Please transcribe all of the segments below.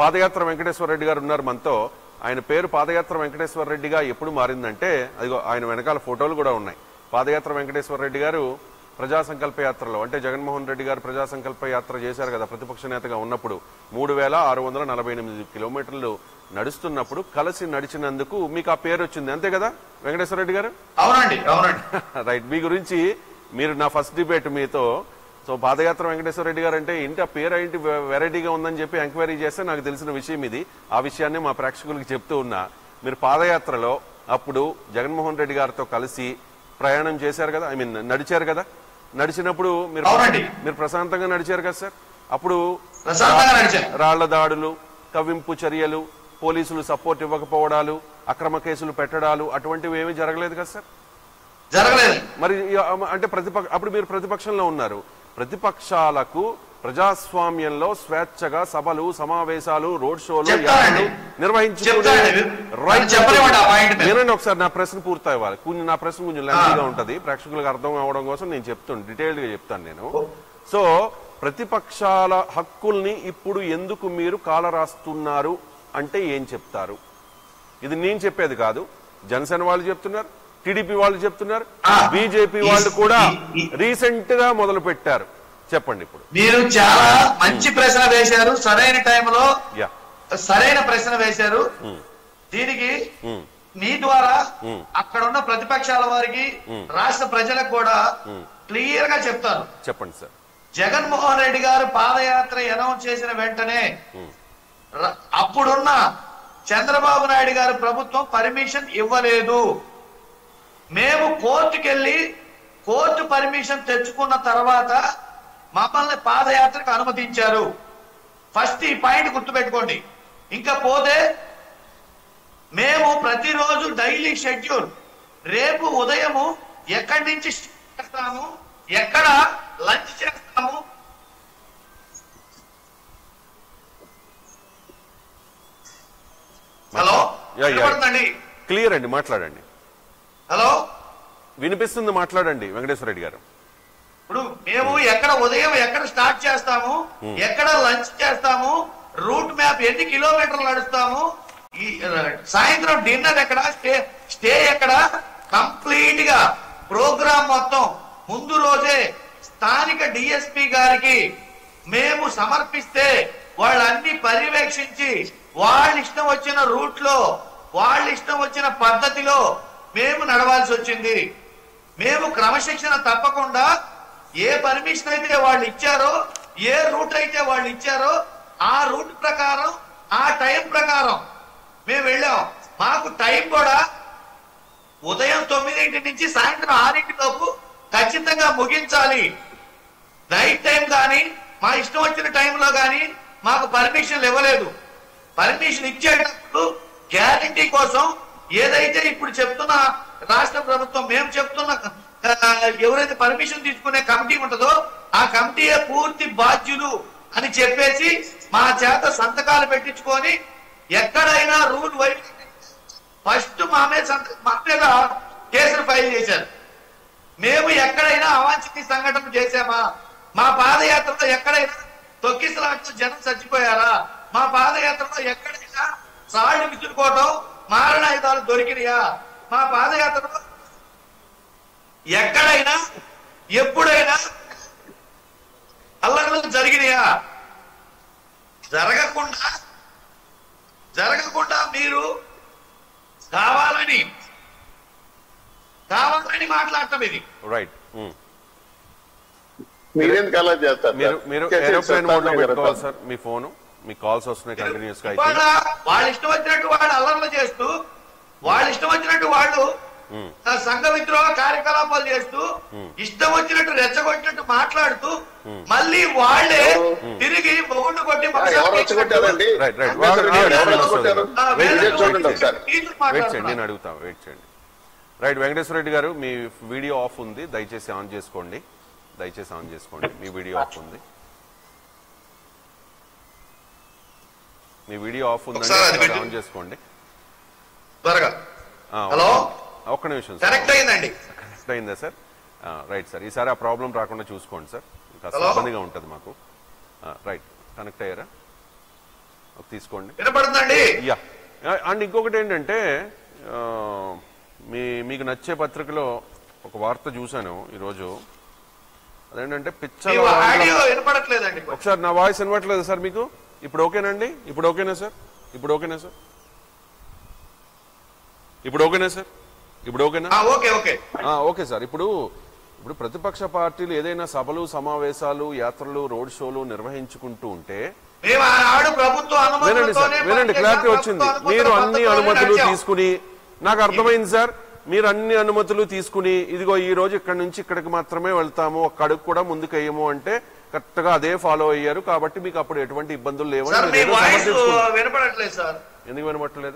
పాదయాత్ర వెంకటేశ్వర రెడ్డి గారు ఉన్నారు మనతో ఆయన పేరు పాదయాత్ర వెంకటేశ్వర రెడ్డిగా ఎప్పుడు మారిందంటే అదిగో ఆయన వెనకాల ఫోటోలు కూడా ఉన్నాయి పాదయాత్ర వెంకటేశ్వర రెడ్డి గారు ప్రజా సంకల్ప యాత్రలో అంటే జగన్మోహన్ రెడ్డి గారు ప్రజా సంకల్ప యాత్ర చేశారు కదా ప్రతిపక్ష నేతగా ఉన్నప్పుడు మూడు వేల ఆరు వందల నలభై ఎనిమిది కిలోమీటర్లు నడుస్తున్నప్పుడు కలిసి నడిచినందుకు మీకు ఆ పేరు వచ్చింది అంతే కదా వెంకటేశ్వర రెడ్డి గారు అవునండి అవునండి రైట్ మీ గురించి మీరు నా ఫస్ట్ డిబేట్ మీతో సో పాదయాత్ర వెంకటేశ్వర రెడ్డి గారు అంటే ఇంటి ఆ పేరు ఏంటి వె- వెరైటీగా ఉందని చెప్పి ఎంక్వైరీ చేస్తే నాకు తెలిసిన విషయం ఇది ఆ విషయాన్ని మా ప్రేక్షకులకు చెప్తూ ఉన్నా మీరు పాదయాత్రలో అప్పుడు జగన్మోహన్ రెడ్డి గారితో కలిసి ప్రయాణం చేశారు కదా ఐ మీన్ నడిచారు కదా నడిచినప్పుడు మీరు అవునండి. మీరు ప్రశాంతంగా నడిచారు కదా సార్ అప్పుడు ప్రశాంతంగా నడిచాను రాళ్ల దాడులు కవ్వింపు చర్యలు పోలీసులు సపోర్ట్ ఇవ్వకపోవడాలు అక్రమ కేసులు పెట్టడాలు అటువంటివి ఏమీ జరగలేదు కదా సార్ జరగలేదు మరి ఈ- అంటే ప్రతిపక్ష అప్పుడు మీరు ప్రతిపక్షంలో ఉన్నారు ప్రతిపక్షాలకు ప్రజాస్వామ్యంలో స్వేచ్ఛగా సభలు సమావేశాలు రోడ్ షోలు చెప్తానండి. యాత్రలు నిర్వహించుకునే చెప్తానండి. రైట్ నన్ను చెప్పనివ్వండి ఆ పాయింట్ మీద. వినండి ఒకసారి నా ప్రశ్న పూర్తి అవ్వాలి కొంచెం నా ప్రశ్న కొంచెం లెంతీగా ఉంటది ప్రేక్షకులకు అర్థం అవడం కోసం నేను చెప్తాను డీటెయిల్డ్ గా చెప్తాను నేను సో ప్రతిపక్షాల హక్కుల్ని ఇప్పుడు ఎందుకు మీరు కాలరాస్తున్నారు అంటే ఏం చెప్తారు ఇది నేను చెప్పేది కాదు జనసేన వాళ్ళు చెప్తున్నారు టీడీపీ వాళ్ళు చెప్తున్నారు ఆ, బీజేపీ ఈ- వాళ్ళు కూడా ఈ- ఈ- రీసెంట్ గా మొదలు పెట్టారు చెప్పండి ఇప్పుడు మీరు చాలా మంచి ప్రశ్న వేశారు సరైన టైంలో యా సరైన ప్రశ్న వేశారు దీనికి మీ ద్వారా అక్కడ ఉన్న ప్రతిపక్షాల వారికి రాష్ట్ర ప్రజలకు కూడా క్లియర్ గా చెప్తాను చెప్పండి సార్ జగన్మోహన్ రెడ్డి గారు పాదయాత్ర అనౌన్స్ చేసిన వెంటనే ర- అప్పుడున్న చంద్రబాబు నాయుడు గారు ప్రభుత్వం పర్మిషన్ ఇవ్వలేదు మేము కోర్టుకెళ్ళి కోర్టు పర్మిషన్ తెచ్చుకున్న తర్వాత మమ్మల్ని పాదయాత్రకు అనుమతించారు ఫస్ట్ ఈ పాయింట్ గుర్తుపెట్టుకోండి ఇంకా పోతే మేము ప్రతిరోజు డైలీ షెడ్యూల్ రేపు ఉదయము ఎక్కడి నుంచి start చేస్తాము ఎక్కడ లంచ్ చేస్తాము హలో యా, యా. వినపడుతుందండి క్లియర్ అండి మాట్లాడండి హలో వినిపిస్తుంది మాట్లాడండి వెంకటేశ్వర రెడ్డి గారు ఇప్పుడు మేము ఎక్కడ ఉదయం ఎక్కడ స్టార్ట్ చేస్తాము ఎక్కడ లంచ్ చేస్తాము రూట్ మ్యాప్ ఎన్ని కిలోమీటర్లు నడుస్తాము ఈ ఆ, సాయంత్రం డిన్నర్ ఎక్కడ స్టే స్టే ఎక్కడ కంప్లీట్ గా ప్రోగ్రామ్ మొత్తం ముందు రోజే స్థానిక డిఎస్పి గారికి మేము సమర్పిస్తే వాళ్ళన్ని పర్యవేక్షించి వాళ్ళ ఇష్టం వచ్చిన రూట్ లో వాళ్ళ ఇష్టం వచ్చిన పద్ధతిలో మేము నడవాల్సి వచ్చింది మేము క్రమశిక్షణ తప్పకుండా ఏ పర్మిషన్ అయితే వాళ్ళు ఇచ్చారో ఏ రూట్ అయితే వాళ్ళు ఇచ్చారో ఆ రూట్ ప్రకారం ఆ టైం ప్రకారం మేము వెళ్ళాం మాకు టైం కూడా ఉదయం తొమ్మిదింటి నుంచి సాయంత్రం ఆరింటి లోపు ఖచ్చితంగా ముగించాలి నైట్ టైం కానీ మా ఇష్టం వచ్చిన టైంలో కానీ మాకు పర్మిషన్లు ఇవ్వలేదు పర్మిషన్ ఇచ్చేటప్పుడు గ్యారంటీ కోసం ఏదైతే ఇప్పుడు చెప్తున్న రాష్ట్ర ప్రభుత్వం మేము చెప్తున్న ఆ, ఎవరైతే పర్మిషన్ తీసుకునే కమిటీ ఉంటుందో ఆ కమిటీయే పూర్తి బాధ్యులు అని చెప్పేసి మా చేత సంతకాలు పెట్టించుకొని ఎక్కడైనా రూల్ వైపు ఫస్ట్ మా మీద సంత- మా మీద కేసులు ఫైల్ చేశారు మేము ఎక్కడైనా అవాంఛనీయ సంఘటన చేశామా మా పాదయాత్రలో ఎక్కడైనా తొక్కిసలాట జనం చచ్చిపోయారా మా పాదయాత్రలో ఎక్కడైనా సాళ్ళు విసురుకోవటం మారణాయుధాలు దొరికినాయా మా పాదయాత్రలో ఎక్కడైనా ఎప్పుడైనా అల్లర్లు జరిగినాయా జరగకుండా జరగకుండా మీరు కావాలని కావాలని మాట్లాడటం ఇది రైట్ మీరెందుకు అలా చేస్తారు మీరు సార్? మీరు చేసేది ఏరోప్లేన్ మోడ్ లో సార్, పెట్టుకోవాలి సార్ మీ ఫోన్ మీ కాల్స్ వస్తున్నాయి కంటిన్యూస్ గా అయితే ఇవాళ వాళ్ళ ఇష్టం వచ్చినట్టు వాళ్ళు అల్లర్లు చేస్తూ వాళ్ళ ఇష్టం వచ్చినట్టు వాళ్ళు ఆ, సంఘ విద్రోహ కార్యకలాపాలు చేస్తూ ఇష్టం వచ్చినట్టు రెచ్చగొట్టినట్టు మాట్లాడుతూ మళ్ళీ వాళ్ళే తిరిగి మొగుండు కొట్టి ఆ, ఎవరు రెచ్చగొట్టారండి రైట్ రైట్ అంబేద్కర్ గారు ఎవరు రెచ్చగొట్టారు? ఆ, వెయిట్ వేరే చూడండి ఒకసారి. టీచర్ వెయిట్ చేయండి మాట్లాడుతున్నారు. నేను అడుగుతాను వెయిట్ చేయండి రైట్ వెంకటేశ్వర రెడ్డి గారు మీ వీడియో ఆఫ్ ఉంది దయచేసి ఆన్ చేసుకోండి దయచేసి ఆన్ చేసుకోండి మీ వీడియో ఆఫ్ ఉంది మీ వీడియో ఆఫ్ ఉందండి ఒకసారి అది ఒకసారి పెట్టు. ఆన్ చేసుకోండి త్వరగా ఆ, హలో? ఒక్క నిమిషం సార్ కరెక్ట్ అయిందండి కరెక్ట్ అయిందా సార్ ఆ, రైట్ సార్ ఈసారి ఆ ప్రాబ్లం రాకుండా చూసుకోండి సార్ కాస్త హలో? ఇబ్బందిగా ఉంటుంది మాకు ఆ, రైట్ కనెక్ట్ అయ్యారా అది తీసుకోండి వినపడుతుందండి యా అండ్ ఇంకొకటి ఏంటంటే ఆ, మీ మీకు నచ్చే పత్రికలో ఒక వార్త చూశాను ఈరోజు అదేంటంటే పిచ్చల మీ వాండ్ల- ఆడియో వినపడట్లేదండి ఒకసారి నా వాయిస్ వినవట్లేదు సార్ మీకు ఇప్పుడు ఓకేనండి ఇప్పుడు ఓకేనా సార్ ఇప్పుడు ఓకేనా సార్ ఇప్పుడు ఓకేనా సార్ ఇప్పుడు ఓకేనా ఆ, ఓకే ఓకే ఆ, ఓకే సార్ ఇప్పుడు ఇప్పుడు ప్రతిపక్ష పార్టీలు ఏదైనా సభలు సమావేశాలు యాత్రలు రోడ్ షోలు నిర్వహించుకుంటూ ఉంటే మేము ఆనాడు ప్రభుత్వ వినండి సార్ అనుమతులతోనే వినండి పనిచేసాం. క్లారిటీ ప్రభుత్వ వచ్చింది అనుమతుల మీరు అన్ని పద్ధతిలోనే అనుమతులు నడిచాం. తీసుకుని నాకు అర్థమైంది సార్ మీరు అన్ని అనుమతులు తీసుకుని ఇదిగో ఈ రోజు ఇక్కడ నుంచి ఇక్కడికి మాత్రమే వెళ్తాము ఒక్క అడుగు కూడా ముందుకు వేయము అంటే కరెక్ట్ గా అదే ఫాలో అయ్యారు కాబట్టి మీకు అప్పుడు ఎటువంటి ఇబ్బందులు లేవని సార్ మీరు మీ ఏదో వాయిస్ సమర్థించుకున్నారు. వినపడట్లేదు సార్ ఎందుకు వినమట్టలేదు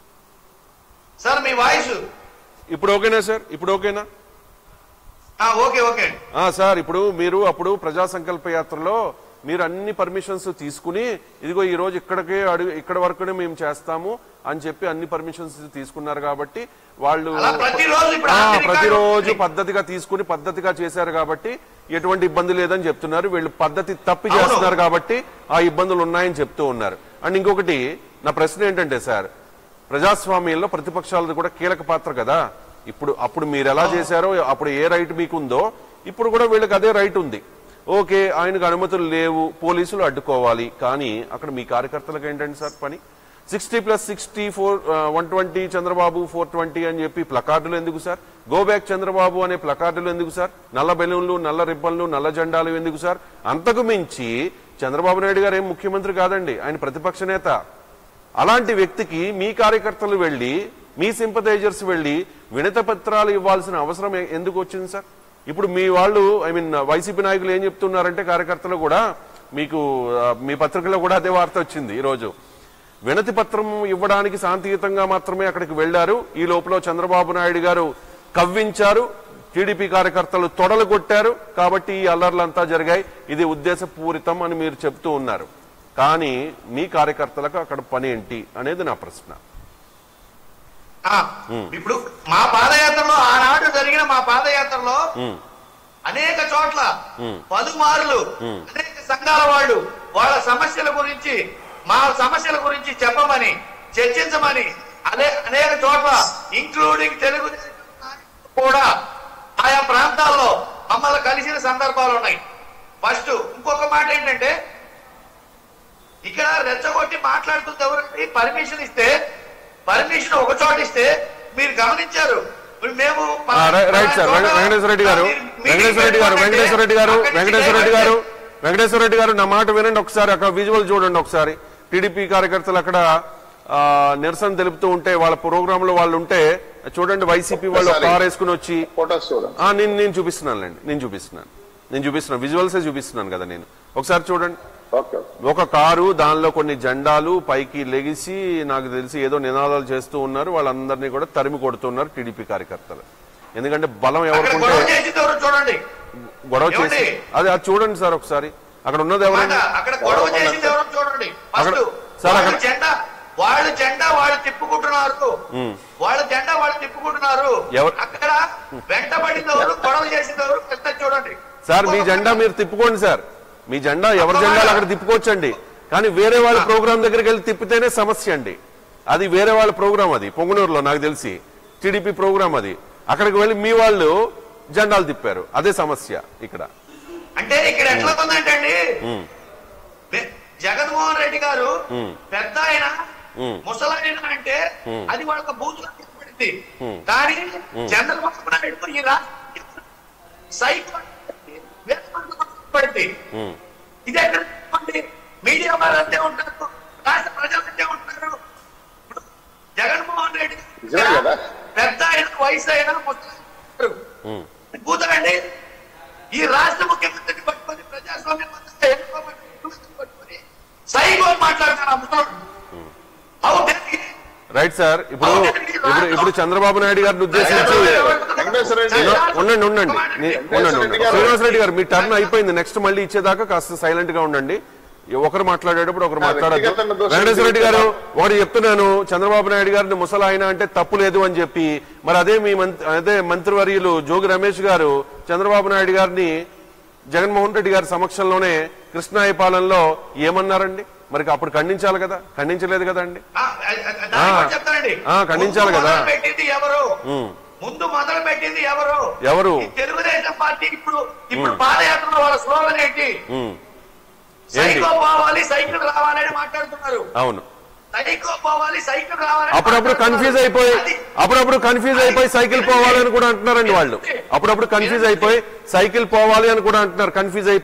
సార్ మీ వాయిస్ ఇప్పుడు ఓకేనా సార్ ఇప్పుడు ఓకేనా ఆ, ఓకే ఓకే ఆ సార్ ఇప్పుడు మీరు అప్పుడు ప్రజా సంకల్ప యాత్రలో మీరు అన్ని పర్మిషన్స్ తీసుకుని ఇదిగో ఈ రోజు ఇక్కడికే అడుగు ఇక్కడ వరకునే మేము చేస్తాము అని చెప్పి అన్ని పర్మిషన్స్ తీసుకున్నారు కాబట్టి వాళ్ళు అలా ప్రతిరోజు ఇప్పుడు ఆ, అన్ని రికార్డు ప్రతిరోజు ఉంటుంది. పద్ధతిగా తీసుకుని పద్ధతిగా చేశారు కాబట్టి ఎటువంటి ఇబ్బంది లేదని చెప్తున్నారు వీళ్ళు పద్ధతి తప్పి అవును. చేస్తున్నారు కాబట్టి ఆ ఇబ్బందులు ఉన్నాయని చెప్తూ ఉన్నారు అండ్ ఇంకొకటి నా ప్రశ్న ఏంటంటే సార్ ప్రజాస్వామ్యంలో ప్రతిపక్షాలది కూడా కీలక పాత్ర కదా ఇప్పుడు అప్పుడు మీరు ఎలా చేశారో అప్పుడు ఏ రైట్ మీకు ఉందో ఇప్పుడు కూడా వీళ్ళకి అదే రైట్ ఉంది ఓకే ఆయనకు అనుమతులు లేవు పోలీసులు అడ్డుకోవాలి కానీ అక్కడ మీ కార్యకర్తలకు ఏంటండి సార్ పని sixty plus sixty four one twenty Chandrababu four twenty అని చెప్పి ప్లకార్డులు ఎందుకు సార్ గో బ్యాక్ చంద్రబాబు అనే ప్లకార్డులు ఎందుకు సార్ నల్ల బెలూన్లు నల్ల రిబ్బన్లు నల్ల జెండాలు ఎందుకు సార్ అంతకు మించి చంద్రబాబు నాయుడు గారు ఏం ముఖ్యమంత్రి కాదండి ఆయన ప్రతిపక్ష నేత అలాంటి వ్యక్తికి మీ కార్యకర్తలు వెళ్ళి మీ సింపథైజర్స్ వెళ్ళి వినత పత్రాలు ఇవ్వాల్సిన అవసరం ఎ- ఎందుకు వచ్చింది సార్ ఇప్పుడు మీ వాళ్ళు ఐ మీన్ వైసీపీ నాయకులు ఏం చెప్తున్నారంటే కార్యకర్తలు కూడా మీకు ఆ, మీ పత్రికలో కూడా అదే వార్త వచ్చింది ఈ రోజు వినతి పత్రం ఇవ్వడానికి శాంతియుతంగా మాత్రమే అక్కడికి వెళ్లారు ఈ లోపల చంద్రబాబు నాయుడు గారు కవ్వించారు టీడీపీ కార్యకర్తలు తొడలు కొట్టారు కాబట్టి ఈ అల్లర్లంతా జరిగాయి ఇది ఉద్దేశపూరితం అని మీరు చెప్తూ ఉన్నారు కానీ మీ కార్యకర్తలకు అక్కడ పని ఏంటి అనేది నా ప్రశ్న ఆ, ఇప్పుడు మా పాదయాత్రలో ఆనాడు జరిగిన మా పాదయాత్రలో అనేక చోట్ల పలుమార్లు అనేక సంఘాల వాళ్ళు వాళ్ళ సమస్యల గురించి మా సమస్యల గురించి చెప్పమని చర్చించమని అదే అనేక చోట్ల ఇంక్లూడింగ్ తెలుగు కూడా ఆయా ప్రాంతాల్లో మమ్మల్ని కలిసిన సందర్భాలు ఉన్నాయి ఫస్ట్ ఇంకొక మాట ఏంటంటే ఇక్కడ రెచ్చగొట్టి మాట్లాడుతుంది ఎవరండి పర్మిషన్ ఇస్తే పర్మిషన్ ఒక చోట ఇస్తే మీరు గమనించారు ఇప్పుడు మేము ప- ఆ, రై- రైట్ సార్ పలానా చోట వెంకటేశ్వర రెడ్డి గారు మీరు మీటింగ్ వెంకటేశ్వర రెడ్డి గారు పెట్టుకోండి వెంకటేశ్వర రెడ్డి గారు అక్కడి నుంచి వెంకటేశ్వర రెడ్డి గారు డైవర్ట్ వెంకటేశ్వర రెడ్డి గారు నా మాట వినండి ఒకసారి అక్కడ విజువల్ చూడండి ఒకసారి టీడీపీ కార్యకర్తలు అక్కడ ఆ, నిరసన తెలుపుతూ ఉంటే వాళ్ళ ప్రోగ్రామ్ లో వాళ్ళు ఉంటే చూడండి వైసీపీ వాళ్ళు ఒకసారి. కార్ వేసుకుని వచ్చి ఫోటోస్ చూడండి ఆ, నేను నేను చూపిస్తున్నానులేండి నేను చూపిస్తున్నాను నేను చూపిస్తున్నాను విజువల్సే చూపిస్తున్నాను కదా నేను ఒకసారి చూడండి ఓకే ఓకే ఒక కారు దానిలో కొన్ని జెండాలు పైకి లెగిసి నాకు తెలిసి ఏదో నినాదాలు చేస్తూ ఉన్నారు వాళ్ళందరినీ కూడా తరిమి కొడుతున్నారు టీడీపీ కార్యకర్తలు ఎందుకంటే బలం అక్కడ ఎవరికుంటే గొడవ చేసింది ఎవరు చూడండి గొడవ చేసి ఏమండి? అది అది చూడండి సార్ ఒకసారి అక్కడ ఉన్నది మాట, ఎవరండి అక్కడ గొడవ చేసింది ఎవరు చూడండి ఫస్ట్ అక్కడ- సార్, వాళ్ళ అక్కడ- జెండా వాళ్ళ జెండా వాళ్ళు తిప్పుకుంటున్నారు వాళ్ళ జెండా వాళ్ళు తిప్పుకుంటున్నారు ఎవరు- అక్కడ వెంటబడింది ఎవరు గొడవ చేసింది ఎవరు పెద్ద చూడండి సార్ మీ జెండా మీరు తిప్పుకోండి సార్ మీ జెండా ఎవరి జెండాలు అక్కడ తిప్పుకోవచ్చండి కానీ వేరే వాళ్ళ ప్రోగ్రామ్ దగ్గరికి వెళ్ళి తిప్పితేనే సమస్య అండి అది వేరే వాళ్ళ ప్రోగ్రామ్ అది పొంగునూరులో నాకు తెలిసి టీడీపీ ప్రోగ్రామ్ అది అక్కడికి వెళ్ళి మీ వాళ్ళు జెండాలు తిప్పారు అదే సమస్య ఇక్కడ అంటే ఇక్కడ ఎట్లా ఉందంటే అండి వె- జగన్మోహన్ రెడ్డి గారు పెద్ద ఆయన ముసలాయన అంటే అది వాళ్ళకి బూతులు పడింది కానీ చంద్రబాబు నాయుడు ఈ రాష్ట్రం సైకో పడింది ఇది ఎక్కడ ఉంది? మీడియా వారు అంతే ఉంటారు రాష్ట్ర ప్రజలు అంతే ఉంటారు ఇప్పుడు జగన్మోహన్ రెడ్డి నిజమే కదా? పెద్ద ఆయన వయసు అయినా ముసలి కూతురండి ఈ రాష్ట్ర ముఖ్యమంత్రిని పట్టుకొని ప్రజాస్వామ్యం అంతా ఎన్నుకోబట్టి ముఖ్యమంత్రిని పట్టుకొని సైకో మాట్లాడతారు ఆ ముసలోడు How dare he? Right sir ఇప్పుడు ఇప్పుడు ఇప్పుడు చంద్రబాబు నాయుడు గారిని ఉద్దేశించి వెంకటేశ్వర రెడ్డి ఉండండి ఉండండి నీ- ఉండండి ఉండండి శ్రీనివాస్ రెడ్డి గారు మీ టర్న్ అయిపోయింది నెక్స్ట్ మళ్ళీ ఇచ్చేదాకా కాస్త సైలెంట్ గా ఉండండి ఒకరు మాట్లాడేటప్పుడు ఒకరు మాట్లాడద్దు వ్యక్తిగతంగా దోషం వెంకటేశ్వర రెడ్డి గారు చేస్తారా? ఒకటి చెప్తున్నాను చంద్రబాబు నాయుడు గారిని ముసలాయన అంటే తప్పు లేదు అని చెప్పి మరి అదే మీ మంత్రి అదే మంత్రివర్యులు జోగి రమేష్ గారు చంద్రబాబు నాయుడు గారిని జగన్మోహన్ రెడ్డి గారి సమక్షంలోనే కృష్ణాయపాలెంలో ఏమన్నారండి మరి అప్పుడు ఖండించాలి కదా ఖండించలేదు కదండి ఆ, ఆ, ఆ, దానికి కూడా చెప్తానండి ఆ, ఖండించాలి ముందు కదా. మొదలు పెట్టింది ఎవరు ఉమ్. ముందు మొదలు పెట్టింది ఎవరు ఎవరు? ఈ తెలుగుదేశం పార్టీ ఇప్పుడు ఇప్పుడు పాదయాత్రలో వాళ్ళ స్లోగన్ ఏంటి ఉమ్. ఏంటి సైకో పోవాలి సైకిల్ రావాలని మాట్లాడుతున్నారు అవును సైకో పోవాలి సైకిల్ రావాలని అప్పుడప్పుడు మాట్లాడుతున్నారు. కన్ఫ్యూజ్ అయిపోయి అది- అప్పుడప్పుడు కన్ఫ్యూజ్ అయిపోయి సైకిల్ పోవాలని కూడా అంటున్నారండి వాళ్ళు అప్పుడప్పుడు కన్ఫ్యూజ్ అయిపోయి సైకిల్ పోవాలి అని కూడా అంటున్నారు కన్ఫ్యూజ్ అయిపోయి